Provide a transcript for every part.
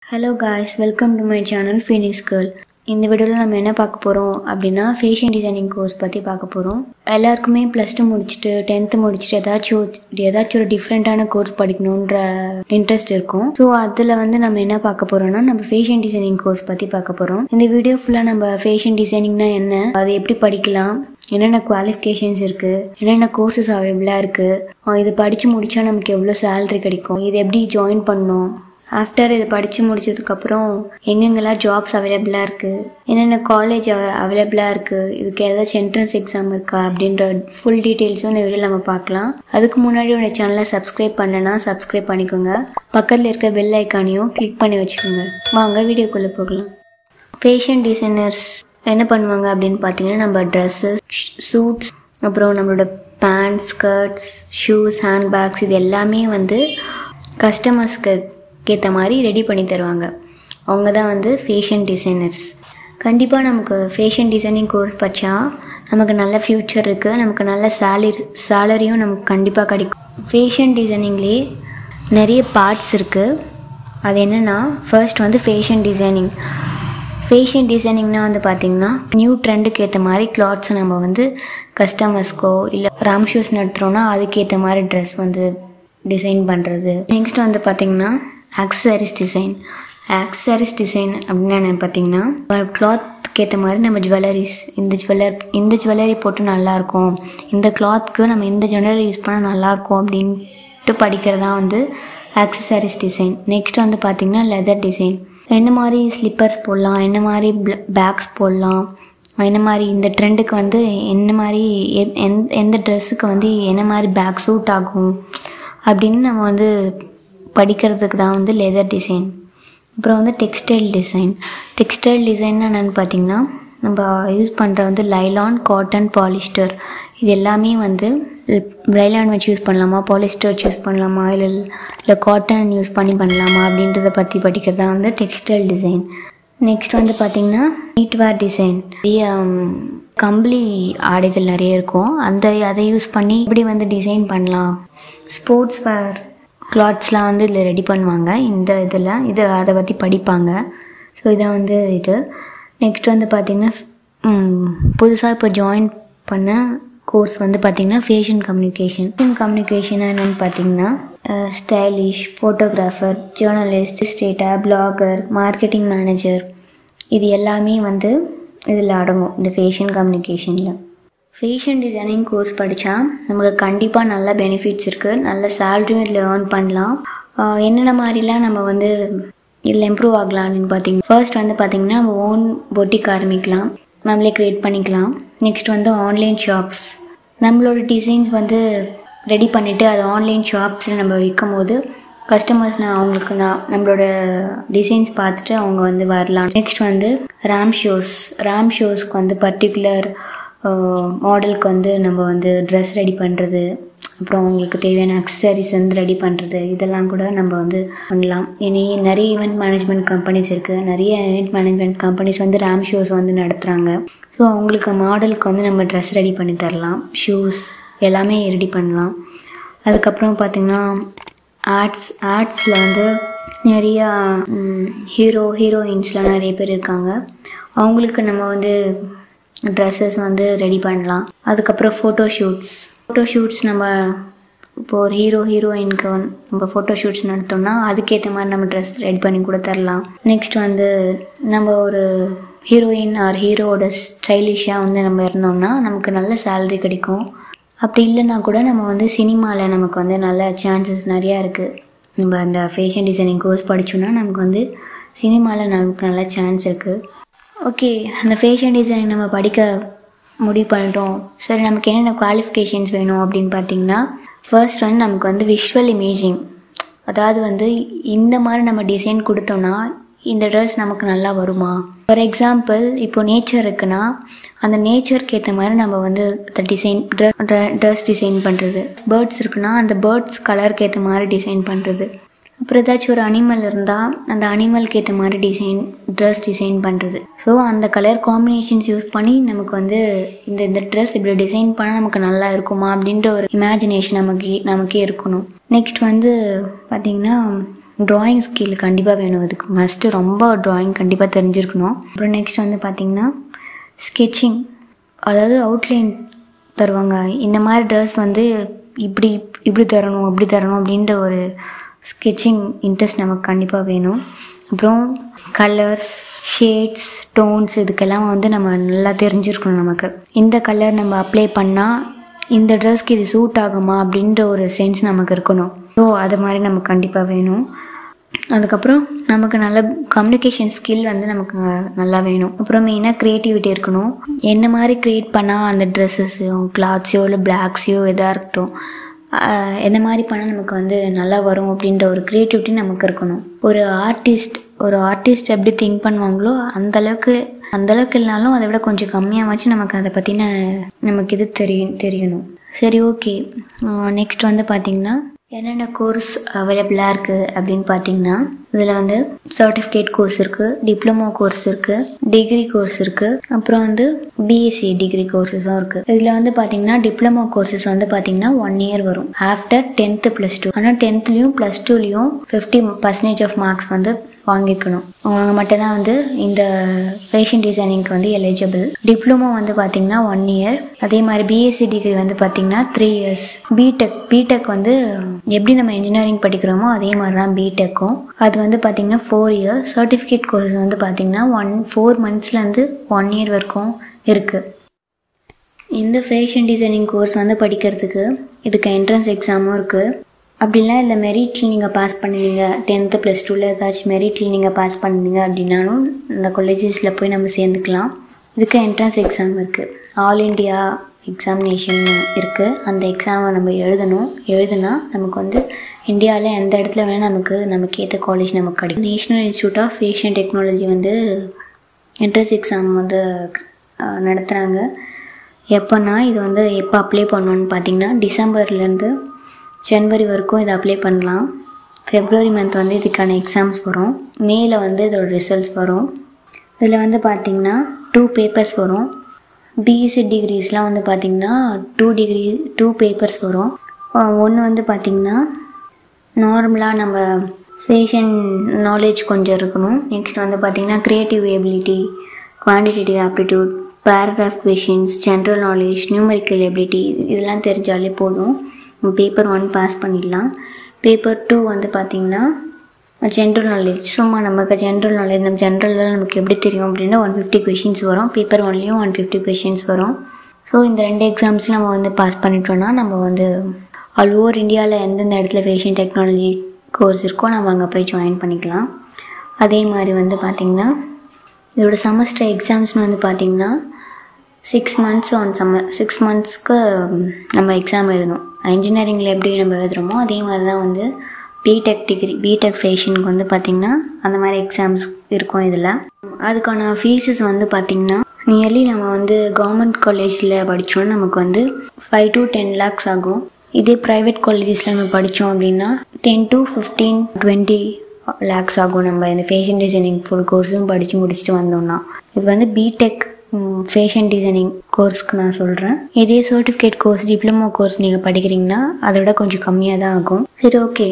hello guys welcome to my channel Phoenix girl இந்த வீடியோவில் நம்ம என்ன பார்க்க போகிறோம் அப்படின்னா ஃபேஷன் டிசைனிங் கோர்ஸ் பற்றி பார்க்க போகிறோம் எல்லாருக்குமே ப்ளஸ் டூ முடிச்சுட்டு டென்த்து முடிச்சுட்டு ஏதாச்சும் ஒரு- ஏதாச்சும் ஒரு டிஃப்ரெண்ட்டான கோர்ஸ் படிக்கணுன்ற இன்ட்ரெஸ்ட் இருக்கும் ஸோ அதில் வந்து நம்ம என்ன பார்க்க போகிறோம்னா நம்ம ஃபேஷன் டிசைனிங் கோர்ஸ் பற்றி பார்க்க போகிறோம் இந்த வீடியோ ஃபுல்லாக நம்ம ஃபேஷன் டிசைனிங்னா என்ன அது எப்படி படிக்கலாம் என்னென்ன குவாலிஃபிகேஷன்ஸ் இருக்குது என்னென்ன கோர்சஸ் அவைலபிளாக இருக்குது இது படித்து முடித்தா நமக்கு எவ்வளோ சேலரி கிடைக்கும் இது எப்படி ஜாயின் பண்ணணும் ஆஃப்டர் இது படித்து முடிச்சதுக்கப்புறம் எங்கெங்கெல்லாம் ஜாப்ஸ் அவைலபிளாக இருக்குது என்னென்ன காலேஜ் அவைலபிளாக இருக்குது இதுக்கு ஏதாச்சும் என்ட்ரன்ஸ் எக்ஸாம் இருக்கா அப்படின்ற ஃபுல் டீட்டெயில்ஸும் இந்த வீடியோ நம்ம பார்க்கலாம் அதுக்கு முன்னாடி உடைய சேனலை சப்ஸ்கிரைப் பண்ணலன்னா சப்ஸ்கிரைப் பண்ணிக்கோங்க பக்கத்தில் இருக்க பெல் ஐக்கானையும் கிளிக் பண்ணி வச்சுக்கோங்க வாங்க வீடியோக்குள்ளே போகலாம் ஃபேஷன் டிசைனர்ஸ் என்ன பண்ணுவாங்க அப்படின்னு பார்த்தீங்கன்னா நம்ம ட்ரெஸ்ஸஸ் சூட்ஸ் அப்புறம் நம்மளோட pants skirts shoes hand bags இது எல்லாமே வந்து கஸ்டமர்ஸ்க்கு ஏற்ற மாதிரி ரெடி பண்ணி தருவாங்க அவங்க தான் வந்து ஃபேஷன் டிசைனர்ஸ் கண்டிப்பாக நமக்கு ஃபேஷன் டிசைனிங் கோர்ஸ் படித்தா நமக்கு நல்ல ஃப்யூச்சர் இருக்குது நமக்கு நல்ல சேலரி சேலரியும் நமக்கு கண்டிப்பாக கிடைக்கும் ஃபேஷன் டிசைனிங்லேயே நிறைய பார்ட்ஸ் இருக்குது அது என்னென்னா ஃபர்ஸ்ட் வந்து ஃபேஷன் டிசைனிங் ஃபேஷன் டிசைனிங்னா வந்து பார்த்திங்கன்னா நியூ ட்ரெண்டுக்கு ஏற்ற மாதிரி கிளாத்ஸை நம்ம வந்து கஸ்டமர்ஸ்க்கோ இல்லை ராம் ஷூஸ் நடத்துகிறோன்னா அதுக்கேற்ற மாதிரி ட்ரெஸ் வந்து டிசைன் பண்ணுறது நெக்ஸ்ட் வந்து பார்த்திங்கன்னா ஆக்சசரிஸ் டிசைன் ஆக்சசரிஸ் டிசைன் அப்படின்னா என்னென்னு பார்த்தீங்கன்னா கிளாத்க்கு ஏற்ற மாதிரி நம்ம ஜுவல்லரிஸ் இந்த ஜுவல்லர் இந்த ஜுவல்லரி போட்டு நல்லாயிருக்கும் இந்த கிளாத்க்கு நம்ம இந்த ஜுவல்லரி யூஸ் பண்ணால் நல்லாயிருக்கும் அப்படின்ட்டு படிக்கிறது தான் வந்து ஆக்சசரிஸ் டிசைன் நெக்ஸ்ட் வந்து பார்த்திங்கன்னா லெதர் டிசைன் என்ன மாதிரி ஸ்லிப்பர்ஸ் போடலாம் என்ன மாதிரி பேக்ஸ் போடலாம் என்ன மாதிரி இந்த ட்ரெண்டுக்கு வந்து என்ன மாதிரி எத்- எந்த எந்த ட்ரெஸ்ஸுக்கு வந்து என்ன மாதிரி பேக் சூட் ஆகும் அப்படின்னு நம்ம வந்து படிக்கிறதுக்கு தான் வந்து லெதர் டிசைன் அப்புறம் வந்து டெக்ஸ்டைல் டிசைன் டெக்ஸ்டைல் டிசைன் என்னென்னு பார்த்தீங்கன்னா நம்ம யூஸ் பண்ணுற வந்து லைலான் காட்டன் பாலிஸ்டர் இது எல்லாமே வந்து லைலான் வச்சு யூஸ் பண்ணலாமா பாலிஸ்டர் வச்சு யூஸ் பண்ணலாமா இல்லை இல்லை காட்டன் யூஸ் பண்ணி பண்ணலாமா அப்படின்றத பற்றி படிக்கிறது தான் வந்து டெக்ஸ்டைல் டிசைன் நெக்ஸ்ட் வந்து பார்த்திங்கன்னா நீட்வேர் டிசைன் நிறைய ம், கம்பளி ஆடைகள் நிறைய இருக்கும் அந்த அதை யூஸ் பண்ணி இப்படி வந்து டிசைன் பண்ணலாம் ஸ்போர்ட்ஸ் வேர் கிளாத்ஸ்லாம் வந்து இதில் ரெடி பண்ணுவாங்க இந்த இதில் இது அதை பற்றி படிப்பாங்க ஸோ இதை வந்து இது நெக்ஸ்ட் வந்து பார்த்திங்கன்னா புதுசாக இப்போ ஜாயின் பண்ண கோர்ஸ் வந்து பார்த்திங்கன்னா ஃபேஷன் கம்யூனிகேஷன் ஃபேஷன் கம்யூனிகேஷன் என்னென்னு பார்த்தீங்கன்னா ஸ்டைலிஷ் ஃபோட்டோகிராஃபர் ஜேர்னலிஸ்ட் ஸ்டேட்டா பிளாகர் மார்க்கெட்டிங் மேனேஜர் இது எல்லாமே வந்து இதில் அடங்கும் இந்த ஃபேஷன் கம்யூனிகேஷனில் ஃபேஷன் டிசைனிங் கோர்ஸ் படித்தா நமக்கு கண்டிப்பாக நல்ல பெனிஃபிட்ஸ் இருக்குது நல்ல சேலரியும் இதில் ஏர்ன் பண்ணலாம் ஆஹ் என்னென்ன மாதிரிலாம் நம்ம வந்து இதில் இம்ப்ரூவ் ஆகலாம் அப்படின்னு பார்த்தீங்கன்னா ஃபர்ஸ்ட் வந்து பார்த்திங்கன்னா நம்ம ஓன் பொட்டிக் ஆரம்பிக்கலாம் நம்மளே க்ரியேட் பண்ணிக்கலாம் நெக்ஸ்ட் வந்து ஆன்லைன் ஷாப்ஸ் நம்மளோட டிசைன்ஸ் வந்து ரெடி பண்ணிவிட்டு அது ஆன்லைன் ஷாப்ஸில் நம்ம விற்கும் போது கஸ்டமர்ஸ் நான் அவங்களுக்கு நான் நம்மளோட டிசைன்ஸ் பார்த்துட்டு அவங்க வந்து வரலாம் நெக்ஸ்ட் வந்து ரேம் ஷோஸ் ரேம் ஷோஸ்க்கு வந்து பர்டிகுலர் மாடலுக்கு வந்து நம்ம வந்து ட்ரெஸ் ரெடி பண்ணுறது அப்புறம் அவங்களுக்கு தேவையான அக்சசரிஸ் வந்து ரெடி பண்ணுறது இதெல்லாம் கூட நம்ம வந்து பண்ணலாம் இனி நிறைய ஈவெண்ட் மேனேஜ்மெண்ட் கம்பெனிஸ் இருக்குது நிறைய ஈவெண்ட் மேனேஜ்மெண்ட் கம்பெனிஸ் வந்து ரேம் ஷோஸ் வந்து நடத்துகிறாங்க ஸோ அவங்களுக்கு மாடலுக்கு வந்து நம்ம ட்ரெஸ் ரெடி பண்ணி தரலாம் ஷூஸ் எல்லாமே ரெடி பண்ணலாம் அதுக்கப்புறம் பார்த்திங்கன்னா ஆர்ட்ஸ் ஆர்ட்ஸில் வந்து நிறையா ஹீரோ ஹீரோயின்ஸ்லாம் நிறைய பேர் இருக்காங்க அவங்களுக்கு நம்ம வந்து ட்ரெஸ்ஸஸ் வந்து ரெடி பண்ணலாம் அதுக்கப்புறம் ஃபோட்டோ ஷூட்ஸ் ஃபோட்டோ ஷூட்ஸ் நம்ம இப்போ ஒரு ஹீரோ ஹீரோயினுக்கு வந்து நம்ம ஃபோட்டோ ஷூட்ஸ் நடத்தோம்னா அதுக்கேற்ற மாதிரி நம்ம ட்ரெஸ் ரெடி பண்ணி கூட தரலாம் நெக்ஸ்ட் வந்து நம்ம ஒரு ஹீரோயின் ஆர் ஹீரோவோட ஸ்டைலிஷாக வந்து நம்ம இருந்தோம்னா நமக்கு நல்ல சேலரி கிடைக்கும் அப்படி இல்லைன்னா கூட நம்ம வந்து சினிமாவில் நமக்கு வந்து நல்ல சான்சஸ் நிறையா இருக்குது நம்ம அந்த ஃபேஷன் டிசைனிங் கோர்ஸ் படித்தோன்னா நமக்கு வந்து சினிமாவில் நமக்கு நல்ல சான்ஸ் இருக்குது ஓகே அந்த ஃபேஷன் டிசைனிங் நம்ம படிக்க முடிவு பண்ணிட்டோம் சரி நமக்கு என்னென்ன குவாலிஃபிகேஷன்ஸ் வேணும் அப்படின்னு பார்த்தீங்கன்னா ஃபர்ஸ்ட் வந்து நமக்கு வந்து விஷுவல் இமேஜிங் அதாவது வந்து இந்த மாதிரி நம்ம டிசைன் கொடுத்தோம்னா இந்த ட்ரெஸ் நமக்கு நல்லா வருமா ஃபார் எக்ஸாம்பிள் இப்போ நேச்சர் இருக்குன்னா அந்த நேச்சருக்கு ஏற்ற மாதிரி நம்ம வந்து டிசைன் ட்ரெஸ் டிசைன் பண்ணுறது பேர்ட்ஸ் இருக்குன்னா அந்த பேர்ட்ஸ் கலருக்கு ஏற்ற மாதிரி டிசைன் பண்ணுறது அப்புறம் ஏதாச்சும் ஒரு அனிமல் இருந்தால் அந்த அனிமலுக்கு ஏற்ற மாதிரி டிசைன் ட்ரெஸ் டிசைன் பண்ணுறது ஸோ அந்த கலர் காம்பினேஷன்ஸ் யூஸ் பண்ணி நமக்கு வந்து இந்த இந்த ட்ரெஸ் இப்படி டிசைன் பண்ணால் நமக்கு நல்லா இருக்குமா அப்படின்ற ஒரு இமேஜினேஷன் நமக்கு நமக்கே இருக்கணும் நெக்ஸ்ட் வந்து பார்த்திங்கன்னா ட்ராயிங் ஸ்கில் கண்டிப்பாக வேணும் அதுக்கு மஸ்ட்டு ரொம்ப ட்ராயிங் கண்டிப்பாக தெரிஞ்சிருக்கணும் அப்புறம் நெக்ஸ்ட் வந்து பார்த்திங்கன்னா ஸ்கெட்சிங் அதாவது அவுட்லைன் தருவாங்க இந்த மாதிரி ட்ரெஸ் வந்து இப்படி இப்படி தரணும் அப்படி தரணும் அப்படின்ற ஒரு ஸ்கெட்சிங் இன்ட்ரெஸ்ட் நமக்கு கண்டிப்பாக வேணும் அப்புறம் கலர்ஸ் ஷேட்ஸ் டோன்ஸ் இதுக்கெல்லாம் வந்து நம்ம நல்லா தெரிஞ்சிருக்கணும் நமக்கு இந்த கலர் நம்ம அப்ளை பண்ணால் இந்த ட்ரெஸ்க்கு இது சூட் ஆகுமா அப்படின்ற ஒரு சென்ஸ் நமக்கு இருக்கணும் ஸோ அது மாதிரி நமக்கு கண்டிப்பாக வேணும் அதுக்கப்புறம் நமக்கு நல்ல கம்யூனிகேஷன் ஸ்கில் வந்து நமக்கு நல்லா வேணும் அப்புறம் மெயினாக க்ரியேட்டிவிட்டி இருக்கணும் என்ன மாதிரி க்ரியேட் பண்ணால் அந்த ட்ரெஸ்ஸஸையோ கிளாத்ஸையோ இல்லை பிளாக்ஸையோ எதாக இருக்கட்டும் ஆஹ் எந்த மாதிரி பண்ணால் நமக்கு வந்து நல்லா வரும் அப்படின்ற ஒரு க்ரியேட்டிவிட்டி நமக்கு இருக்கணும் ஒரு ஆர்டிஸ்ட் ஒரு ஆர்டிஸ்ட் எப்படி திங்க் பண்ணுவாங்களோ அந்தளவுக்கு அந்தளவுக்கு இல்லைனாலும் அதை விட கொஞ்சம் கம்மியாகவாச்சும் நமக்கு அதை பற்றின நமக்கு இது தெரியும் தெரியணும் சரி ஓகே நெக்ஸ்ட் வந்து பார்த்திங்கன்னா என்னென்ன கோர்ஸ் அவைலபிளாக இருக்குது அப்படின்னு பார்த்தீங்கன்னா இதில் வந்து சர்டிஃபிகேட் கோர்ஸ் இருக்குது டிப்ளமோ கோர்ஸ் இருக்குது டிகிரி கோர்ஸ் இருக்குது அப்புறம் வந்து பிஎஸ்சி டிகிரி கோர்ஸஸும் இருக்குது இதில் வந்து பார்த்தீங்கன்னா டிப்ளமோ கோர்சஸ் வந்து பார்த்தீங்கன்னா ஒன் இயர் வரும் ஆஃப்டர் டென்த்து ப்ளஸ் டூ ஆனால் டென்த்லேயும் ப்ளஸ் டூலேயும் ஃபிஃப்டி பர்சன்டேஜ் ஆஃப் மார்க்ஸ் வந்து வாங்கியிருக்கணும் அவங்க மட்டும்தான் வந்து இந்த ஃபேஷன் டிசைனிங்க்கு வந்து எலிஜிபிள் டிப்ளமோ வந்து பார்த்தீங்கன்னா ஒன் இயர் அதே மாதிரி பிஎஸ்சி டிகிரி வந்து பார்த்தீங்கன்னா த்ரீ இயர்ஸ் பிடெக் பிடெக் வந்து எப்படி நம்ம இன்ஜினியரிங் படிக்கிறோமோ அதே மாதிரி தான் பிடெக்கும் அது வந்து பார்த்தீங்கன்னா ஃபோர் இயர்ஸ் சர்டிஃபிகேட் கோர்ஸ் வந்து பார்த்தீங்கன்னா ஒன் ஃபோர் மந்த்ஸ்லேருந்து ஒன் இயர் வரைக்கும் இருக்குது இந்த ஃபேஷன் டிசைனிங் கோர்ஸ் வந்து படிக்கிறதுக்கு இதுக்கு என்ட்ரன்ஸ் எக்ஸாமும் இருக்குது அப்படிலாம் இல்லை மெரிட்டில் நீங்கள் பாஸ் பண்ணுவீங்க டென்த்து ப்ளஸ் டூவில் ஏதாச்சும் மெரிட்டில் நீங்கள் பாஸ் பண்ணுவீங்க அப்படின்னாலும் இந்த காலேஜஸில் போய் நம்ம சேர்ந்துக்கலாம் இதுக்கு என்ட்ரன்ஸ் எக்ஸாம் இருக்குது ஆல் இண்டியா எக்ஸாமினேஷன் இருக்குது அந்த எக்ஸாமை நம்ம எழுதணும் எழுதுனா நமக்கு வந்து இந்தியாவில் எந்த இடத்துல வேணால் நமக்கு நமக்கு ஏற்ற காலேஜ் நமக்கு கிடைக்கும் national institute of fashion technology வந்து என்ட்ரன்ஸ் எக்ஸாம் வந்து அஹ், நடத்துகிறாங்க எப்போன்னா இது வந்து எப்போ அப்ளை பண்ணணும்னு பார்த்தீங்கன்னா டிசம்பர்லேருந்து ஜனவரி வரைக்கும் இதை அப்ளை பண்ணலாம் ஃபெப்ரவரி மந்த் வந்து இதுக்கான எக்ஸாம்ஸ் வரும் மேல வந்து இதோட ரிசல்ட்ஸ் வரும் இதில் வந்து பார்த்திங்கன்னா டூ பேப்பர்ஸ் வரும் பிஎஸ்சி டிகிரிஸ்லாம் வந்து பார்த்திங்கன்னா டூ டிகிரி டூ பேப்பர்ஸ் வரும் ஒன்று வந்து பார்த்திங்கன்னா நார்மலாக நம்ம ஃபேஷன் நாலேஜ் கொஞ்சம் இருக்கணும் நெக்ஸ்ட் வந்து பார்த்திங்கன்னா creative ability quantitative aptitude paragraph questions general knowledge numerical ability இதெல்லாம் தெரிஞ்சாலே போதும் பேப்பர் ஒன் பாஸ் பண்ணிடலாம் பேப்பர் டூ வந்து பார்த்திங்கன்னா ஜென்ரல் நாலேஜ் சும்மா நமக்கு ஜென்ரல் நாலேஜ் நம்ம ஜென்ரலில் நமக்கு எப்படி தெரியும் அப்படின்னா ஒன் ஃபிஃப்டி கொஷின்ஸ் வரும் பேப்பர் ஒன்லேயும் ஒன் ஃபிஃப்டி கொஷின்ஸ் வரும் ஸோ இந்த ரெண்டு எக்ஸாம்ஸும் நம்ம வந்து பாஸ் பண்ணிட்டோம்னா நம்ம வந்து ஆல் ஓவர் இந்தியாவில் எந்தெந்த இடத்துல ஃபேஷன் டெக்னாலஜி கோர்ஸ் இருக்கோ நம்ம அங்கே போய் ஜாயின் பண்ணிக்கலாம் அதே மாதிரி வந்து பார்த்திங்கன்னா இதோட செமஸ்டர் எக்ஸாம்ஸ்னு வந்து பார்த்திங்கன்னா six months on summer six மந்த்ஸ்க்கு நம்ம எக்ஸாம் எழுதணும் இன்ஜினியரிங்கில் எப்படி நம்ம எழுதுகிறோமோ அதே மாதிரி தான் வந்து பிடெக் டிகிரி பிடெக் ஃபேஷனுக்கு வந்து பார்த்திங்கன்னா அந்த மாதிரி எக்ஸாம்ஸ் இருக்கும் இதில் அதுக்கான ஃபீஸஸ் வந்து பார்த்திங்கன்னா நியர்லி நம்ம வந்து கவர்மெண்ட் காலேஜில் படித்தோன்னா நமக்கு வந்து ஃபைவ் டு டென் லேக்ஸ் ஆகும் இதே ப்ரைவேட் காலேஜஸில் நம்ம படித்தோம் அப்படின்னா ten to fifteen twenty lakhs ஆகும் நம்ம இந்த ஃபேஷன் டிசைனிங் ஃபுல் கோர்ஸும் படித்து முடிச்சுட்டு வந்தோம்னா இது வந்து பிடெக் ஃபேஷன் டிசைனிங் கோர்ஸ்க்கு நான் சொல்கிறேன் இதே சர்டிஃபிகேட் கோர்ஸ் டிப்ளமோ கோர்ஸ் நீங்கள் படிக்கிறீங்கன்னா அதை விட கொஞ்சம் கம்மியாக தான் ஆகும் சரி ஓகே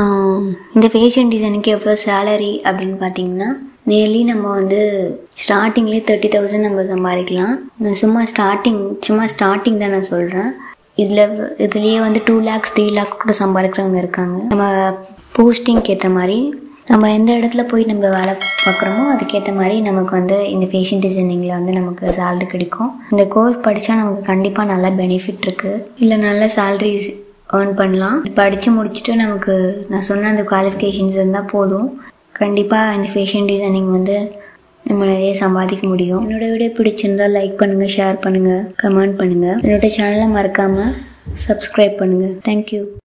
இந்த ஃபேஷன் டிசைனுக்கு எவ்வளோ சேலரி அப்படின்னு பார்த்தீங்கன்னா நியர்லி நம்ம வந்து ஸ்டார்டிங்லேயே தேர்ட்டி தௌசண்ட் நம்ம சம்பாதிக்கலாம் நான் சும்மா ஸ்டார்டிங் சும்மா ஸ்டார்டிங் தான் நான் சொல்கிறேன் இதில் இதுலேயே வந்து டூ லேக்ஸ் த்ரீ லேக்ஸ் கூட சம்பாதிக்கிறவங்க இருக்காங்க நம்ம போஸ்டிங்க்கு ஏற்ற மாதிரி நம்ம எந்த இடத்துல போய் நம்ம வேலை பார்க்குறோமோ அதுக்கேற்ற மாதிரி நமக்கு வந்து இந்த ஃபேஷன் டிசைனிங்கில் வந்து நமக்கு சேலரி கிடைக்கும் இந்த கோர்ஸ் படித்தா நமக்கு கண்டிப்பாக நல்ல பெனிஃபிட் இருக்குது இல்லை நல்ல சேலரி ஏர்ன் பண்ணலாம் படித்து முடிச்சுட்டு நமக்கு நான் சொன்ன அந்த குவாலிஃபிகேஷன்ஸ் இருந்தால் போதும் கண்டிப்பாக இந்த ஃபேஷன் டிசைனிங் வந்து நம்ம நிறைய சம்பாதிக்க முடியும் என்னோட வீடியோ பிடிச்சிருந்தா லைக் பண்ணுங்கள் ஷேர் பண்ணுங்கள் கமெண்ட் பண்ணுங்கள் என்னோட சேனலை மறக்காமல் சப்ஸ்கிரைப் பண்ணுங்கள் தேங்க்யூ